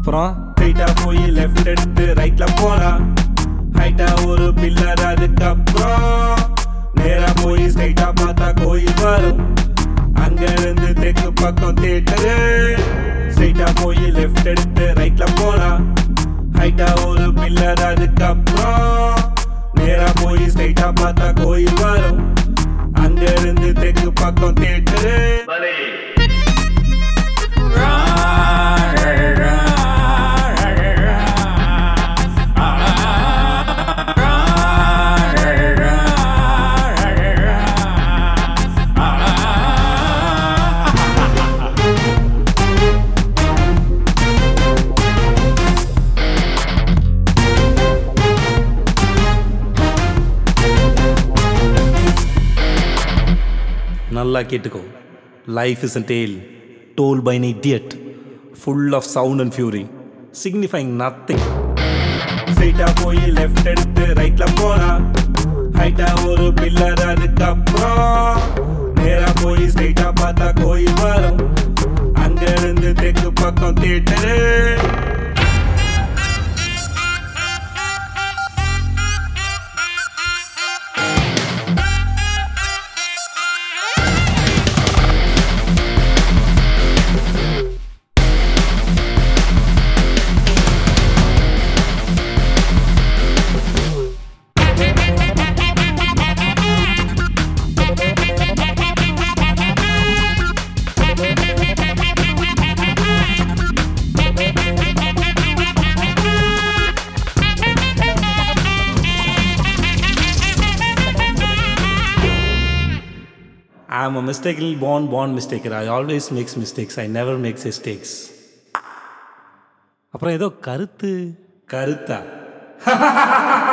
அப்புறம் ஸ்ட்ரைட்டா போய் லெஃப்ட் எடுத்து ரைட்ல போலாம் ஹைட்டா ஒரு பில்லர் அதுக்கப்புறம் நேரா போய் ஸ்ட்ரைட்டா பார்த்தா கோயில் வரும் அங்க இருந்து தெற்கு பக்கம் தேட்டரு ஸ்ட்ரைட்டா போய் லெஃப்ட் எடுத்து ரைட்ல போலாம் ஹைட்டா ஒரு பில்லர் அதுக்கப்புறம் நேரா போய் ஸ்ட்ரைட்டா பார்த்தா கோயில் வரும் அங்க இருந்து தெற்கு பக்கம் தேட்டரு நல்லா கேட்டுக்கோ life is a tale told by an idiot full of sound and fury signifying nothing ஸ்ட்ரைட்டா போய் லெஃப்ட் எடுத்து ரைட்ல போலாம் ஹைட்டா ஒரு பில்லர் அதுக்கப்புறம் நேரா போய் ஸ்ட்ரைட்டா பார்த்தா கோயில் வரும் அங்க இருந்து தெற்கு பக்கம் தேட்டரு ஐ ஆம் அ மிஸ்டேக்கில் born born mistaker I always makes mistakes I never makes mistakes அப்புறம் ஏதோ கருத்து கருத்தா